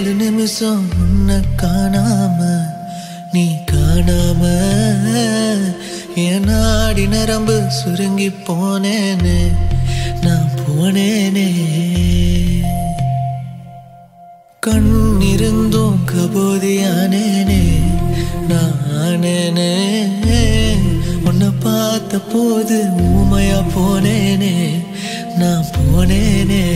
நாலு நிமிஷம் உன்னை காணாம நீ காணாம என் நாடி நரம்பு சுருங்கி போனேனே நான் போனேனே கண்ணிருந்தும் கபோதியானேனே நானேனே உன்னை பார்த்த போது ஊமையா போனேனே நான் போனேனே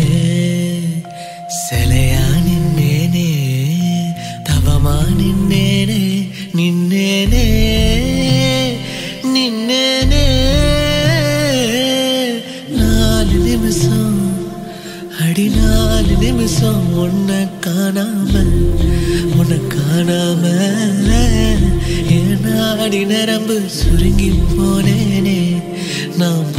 சிலையா நின்னேனே தவமா நின்னேனே நின்னேனே நின்னேனே நாலு நிமிஷம் அடி நாலு நிமிஷம் உன்னை காணாம உன்னை காணாம என் நாடி நரம்பு சுருங்கி போனேனே நான்